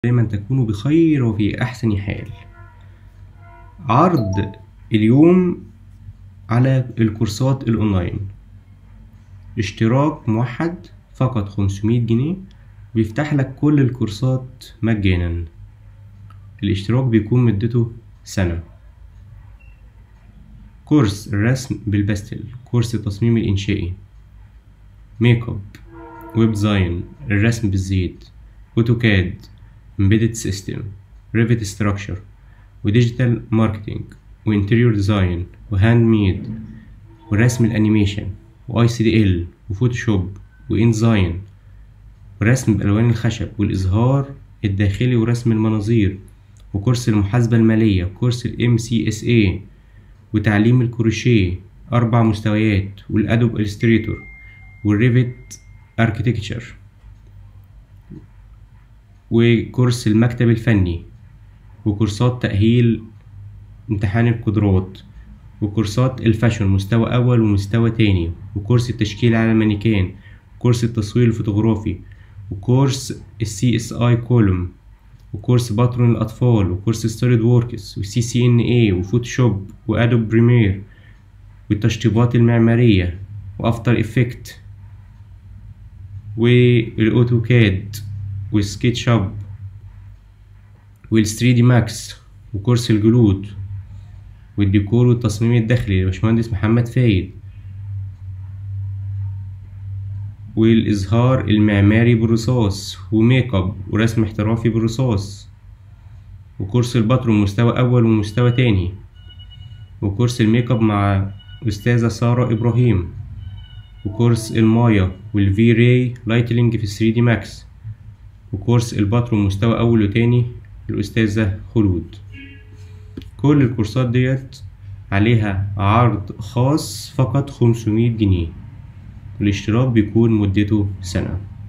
دايما تكونوا بخير وفي أحسن حال عرض اليوم على الكورسات الأونلاين اشتراك موحد فقط 500 جنيه بيفتح لك كل الكورسات مجانا الاشتراك بيكون مدته سنة كورس الرسم بالباستل كورس التصميم الإنشائي ميك اب ويب ديزاين الرسم بالزيت اوتوكاد embedded system revit structure وديجيتال ماركتينج وانتريور ديزاين وهاند ميد ورسم الانيميشن واي سي دي ال وفوتوشوب وانزاين ورسم بالوان الخشب والازهار الداخلي ورسم المناظير وكورس المحاسبة المالية وكورس الام سي اس اي وتعليم الكروشيه أربع مستويات والأدوب إلستريتور والريفت أركتكتشر وكورس المكتب الفني وكورسات تأهيل امتحان القدرات وكورسات الفاشن مستوى أول ومستوى تاني وكورس التشكيل على المانيكان وكورس التصوير الفوتوغرافي وكورس السي اس اي كولوم وكورس باترون الأطفال وكورس ستوليد ووركس وسي سي ان اي وفوتوشوب وادوب بريمير والتشطيبات المعمارية وافتر افكت والاوتوكاد والسكتش اب والثري دي ماكس وكورس الجلود والديكور والتصميم الداخلي لباشمهندس محمد فايد والإظهار المعماري بالرصاص وميك اب ورسم احترافي بالرصاص وكورس الباترون مستوى أول ومستوى تاني وكورس الميك اب مع أستاذة سارة إبراهيم وكورس المايا والفي راي لايتلينج في 3 دي ماكس وكورس الباترون مستوى أول وتاني الأستاذة خلود كل الكورسات ديت عليها عرض خاص فقط 500 جنيه الاشتراك بيكون مدته سنة